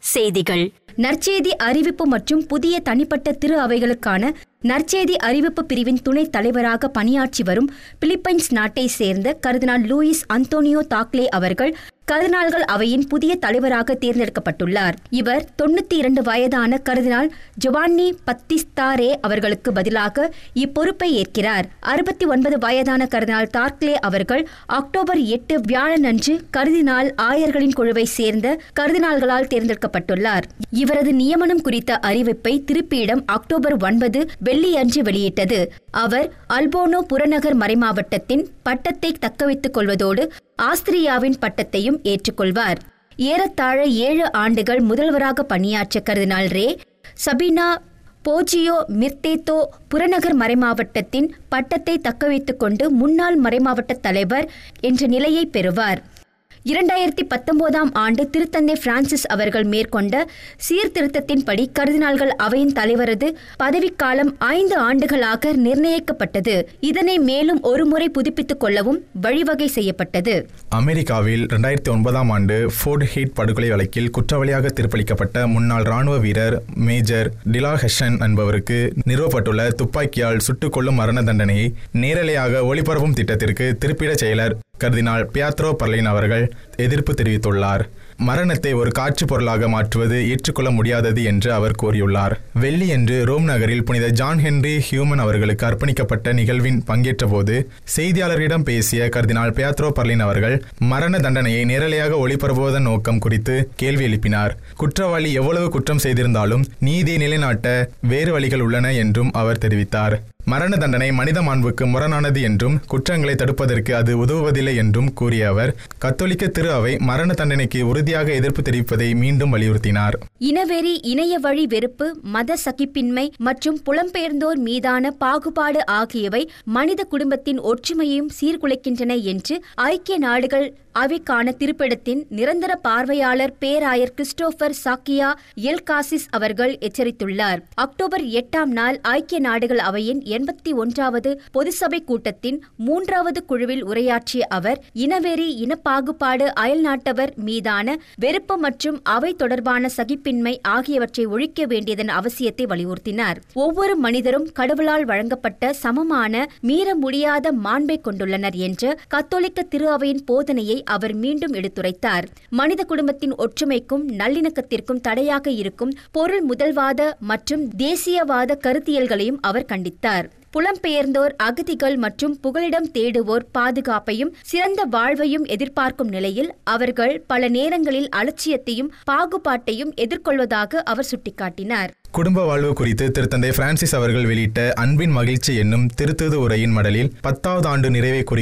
செய்திகள் நற்செய்தி அறிவிப்பு மற்றும் புதிய தனிப்பட்ட திரு அவைகளுக்கான நற்செய்தி அறிவிப்பு பிரிவின் துணைத் தலைவராக பணியாற்றி வரும் பிலிப்பைன்ஸ் நாட்டை சேர்ந்த கர்தினால் லூயிஸ் அந்தோனியோ தாக்லே அவர்கள் கர்தினால்கள் அவையின் புதிய தலைவராக தேர்ந்தெடுக்கப்பட்டுள்ளார் இவர் தொண்ணூத்தி இரண்டு வயதான கர்தினால் ஜொவான்னி பத்திஸ்தாரே அவர்களுக்கு பதிலாக இப்பொறுப்பை ஏற்கிறார் அறுபத்தி ஒன்பது வயதான கர்தினால் தார்க்லே அவர்கள் அக்டோபர் எட்டு வியாழனன்று கர்தினால் ஆயர்களின் குழுவை சேர்ந்த கர்தினால்களால் தேர்ந்தெடுக்கப்பட்டுள்ளார் இவரது நியமனம் குறித்த அறிவிப்பை திருப்பியிடம் அக்டோபர் ஒன்பது வெள்ளியன்று வெளியிட்டது அவர் அல்போனோ புறநகர் மறைமாவட்டத்தின் பட்டத்தை தக்கவைத்துக் கொள்வதோடு ஆஸ்திரியாவின் பட்டத்தையும் ஏற்றுக்கொள்வார் ஏறத்தாழ ஏழு ஆண்டுகள் முதல்வராக பணியாற்ற கருதினால் ரே சபினா போஜியோ மிர்தேத்தோ புறநகர் மறைமாவட்டத்தின் பட்டத்தை தக்கவைத்துக் கொண்டு முன்னாள் மறைமாவட்ட தலைவர் என்ற நிலையை பெறுவார் இரண்டாயிரத்தி பத்தொன்பதாம் ஆண்டு திருத்தந்தை பிரான்சிஸ் அவர்கள் மேற்கொண்ட சீர்திருத்தத்தின்படி கருதினால்கள் அவையின் தலைவரது பதவிக்காலம் ஐந்து ஆண்டுகளாக நிர்ணயிக்கப்பட்டது இதனை மேலும் ஒருமுறை புதுப்பித்துக் கொள்ளவும் வழிவகை செய்யப்பட்டது அமெரிக்காவில் ரெண்டாயிரத்தி ஒன்பதாம் ஆண்டு ஃபோர்ட் ஹீட் படுகொலை வழக்கில் குற்றவாளியாக தீர்ப்பளிக்கப்பட்ட முன்னாள் ராணுவ வீரர் மேஜர் டிலா ஹெஷன் என்பவருக்கு நிறுவப்பட்டுள்ள துப்பாக்கியால் சுட்டுக் கொள்ளும் மரண தண்டனையை நேரலையாக ஒளிபரப்பும் திட்டத்திற்கு திருப்பிடச் செயலர் கர்தினால் பியாத்ரோ பர்லின் அவர்கள் எதிர்ப்பு தெரிவித்துள்ளார் மரணத்தை ஒரு காட்சி பொருளாக மாற்றுவது ஏற்றுக்கொள்ள முடியாதது என்று அவர் கூறியுள்ளார் வெள்ளியன்று ரோம் நகரில் புனித ஜான் ஹென்றி ஹியூமன் அவர்களுக்கு அர்ப்பணிக்கப்பட்ட நிகழ்வின் பங்கேற்றபோது செய்தியாளர்களிடம் பேசிய கர்தினால் பியாத்ரோ பர்லின் அவர்கள் மரண தண்டனையை நேரலையாக ஒளிபரப்புவதன் நோக்கம் குறித்து கேள்வி எழுப்பினார் குற்றவாளி எவ்வளவு குற்றம் செய்திருந்தாலும் நீதியை நிலைநாட்ட வேறு வழிகள் உள்ளன என்றும் அவர் தெரிவித்தார் மரண தண்டனை மனித மாண்புக்கு முரணானது என்றும் குற்றங்களை தடுப்பதற்கு அது உதவுவதில்லை என்றும் கூறிய அவர் கத்தோலிக்க திரு அவை மரண தண்டனைக்கு உறுதியாக எதிர்ப்பு தெரிவிப்பதை மீண்டும் வலியுறுத்தினார் இனவெறி இணைய வழி வெறுப்பு மத சகிப்பின்மை மற்றும் புலம்பெயர்ந்தோர் மீதான பாகுபாடு ஆகியவை மனித குடும்பத்தின் ஒற்றுமையையும் சீர்குலைக்கின்றன என்று ஐக்கிய நாடுகள் அவைக்கான திருப்பிடத்தின் நிரந்தர பார்வையாளர் பேராயர் கிறிஸ்டோபர் சாக்கியா எல் காசிஸ் அவர்கள் எச்சரித்துள்ளார் அக்டோபர் எட்டாம் நாள் ஐக்கிய நாடுகள் அவையின் எண்பத்தி ஒன்றாவது பொதுசபை கூட்டத்தின் மூன்றாவது குழுவில் உரையாற்றிய அவர் இனவெறி இனப்பாகுபாடு அயல்நாட்டவர் மீதான வெறுப்பு மற்றும் அவை தொடர்பான சகிப்பின்மை ஆகியவற்றை ஒழிக்க வேண்டியதன் அவசியத்தை வலியுறுத்தினார் ஒவ்வொரு மனிதரும் கடவுளால் வழங்கப்பட்ட சமமான மீற முடியாத மாண்பை கொண்டுள்ளனர் என்ற கத்தோலிக்க திரு அவையின் போதனையை அவர் மீண்டும் எடுத்துரைத்தார் மனித குடும்பத்தின் ஒற்றுமைக்கும் நல்லிணக்கத்திற்கும் தடையாக இருக்கும் பொருள் முதல்வாத மற்றும் தேசியவாத கருத்தியல்களையும் அவர் கண்டித்தார் புலம்பெயர்ந்தோர் அகதிகள் மற்றும் புகலிடம் தேடுவோர் பாதுகாப்பையும் சிறந்த வாழ்வையும் எதிர்பார்க்கும் நிலையில் அவர்கள் பல நேரங்களில் அலட்சியத்தையும் பாகுபாட்டையும் எதிர்கொள்வதாக அவர் சுட்டிக்காட்டினார் குடும்ப வாழ்வு குறித்து திருத்தந்தை பிரான்சிஸ் அவர்கள் வெளியிட்ட அன்பின் மகிழ்ச்சி என்னும் திருத்தூது உரையின் மடலில் பத்தாவது ஆண்டு நிறைவை குறி